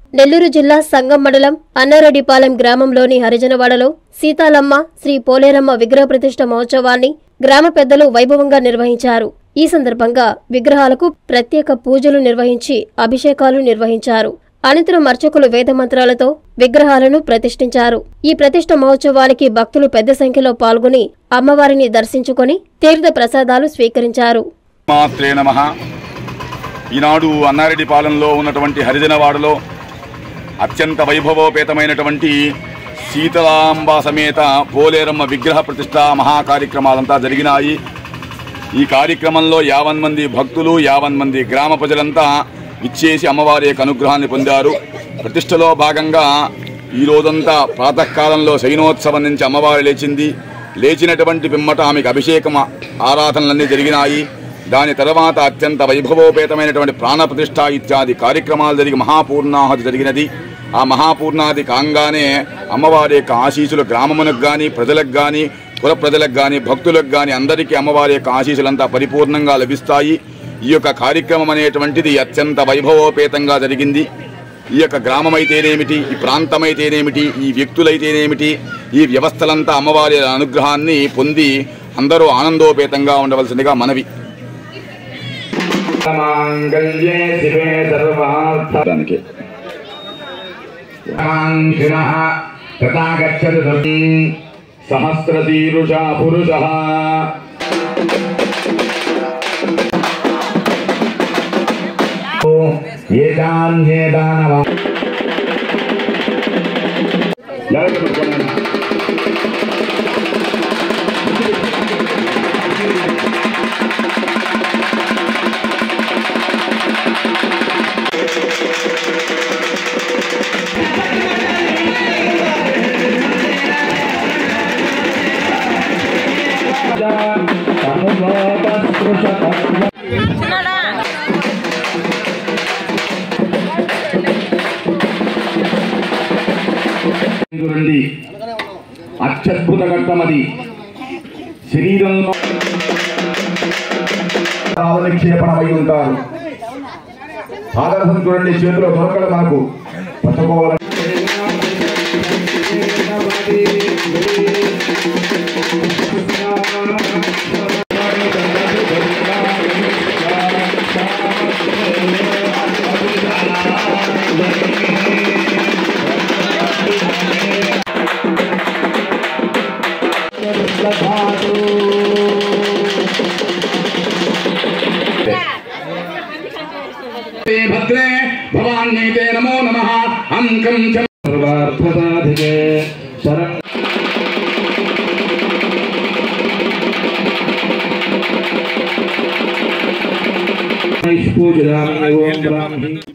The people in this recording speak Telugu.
నెల్లూరు జిల్లా సంగం మండలం అన్నారెడ్డిపాలెం గ్రామంలోని హరిజనవాడలో సీతాలమ్మ శ్రీ పోలేరమ్మ విగ్రహ ప్రతిష్ఠ మహోత్సవాన్ని గ్రామ పెద్దలు వైభవంగా నిర్వహించారు ఈ సందర్భంగా విగ్రహాలకు ప్రత్యేక పూజలు నిర్వహించి అభిషేకాలు నిర్వహించారు అనంతరం అర్చకులు వేదమంత్రాలతో విగ్రహాలను ప్రతిష్ఠించారు ఈ ప్రతిష్ఠ మహోత్సవానికి భక్తులు పెద్ద సంఖ్యలో పాల్గొని అమ్మవారిని దర్శించుకొని తీర్థ ప్రసాదాలు స్వీకరించారు మాత్రే నమ ఈనాడు అన్నారెడ్డిపాలెంలో ఉన్నటువంటి హరిజనవాడలో అత్యంత వైభవోపేతమైనటువంటి శీతలాంబ సమేత పోలేరమ్మ విగ్రహ ప్రతిష్ట మహాకార్యక్రమాలంతా జరిగినాయి ఈ కార్యక్రమంలో యావన్ మంది భక్తులు యావన్ మంది గ్రామ ప్రజలంతా ఇచ్చేసి అమ్మవారి యొక్క అనుగ్రహాన్ని పొందారు ప్రతిష్టలో భాగంగా ఈ రోజంతా ప్రాతకాలంలో శయనోత్సవం నుంచి అమ్మవారు లేచింది లేచినటువంటి పిమ్మట ఆమెకు అభిషేకం ఆరాధనలన్నీ జరిగినాయి దాని తర్వాత అత్యంత వైభవోపేతమైనటువంటి ప్రాణప్రతిష్ఠ ఇత్యాది కార్యక్రమాలు జరిగి మహాపూర్ణాహతి జరిగినది ఆ మహాపూర్ణాది కాంగానే అమ్మవారి యొక్క ఆశీసులు గ్రామమునకు కానీ ప్రజలకు కానీ కుల ప్రజలకు కానీ భక్తులకు కానీ అందరికీ అమ్మవారి యొక్క ఆశీసులంతా పరిపూర్ణంగా లభిస్తాయి ఈ యొక్క కార్యక్రమం అనేటువంటిది అత్యంత వైభవోపేతంగా జరిగింది ఈ యొక్క గ్రామం అయితేనేమిటి ఈ ప్రాంతం అయితేనేమిటి ఈ వ్యక్తులైతేనేమిటి ఈ వ్యవస్థలంతా అమ్మవారి అనుగ్రహాన్ని పొంది అందరూ ఆనందోపేతంగా ఉండవలసిందిగా మనవి మాంగళ్యే శివే సర్వార్థ దానికి కాంక్షిణః తథా గచ్చతి సతీ సహస్రశీరుషా పురుషः ఏతాన్యేతానవ జాగ్రత్త పట్టుకోండి. చూడండి అత్యద్భుత ఘట్టమది శరీరంలో నిక్షేపణమై ఉంటారు ఆదర్శం చూడండి చేతిలో దొరకడు మనకు పట్టుకోవాలి భద్రే భవాన్యైతే నమో నమః అంకం చ సర్వార్థసాధికే శరణ్ పూజయామి ఓం బ్రాహ్మీ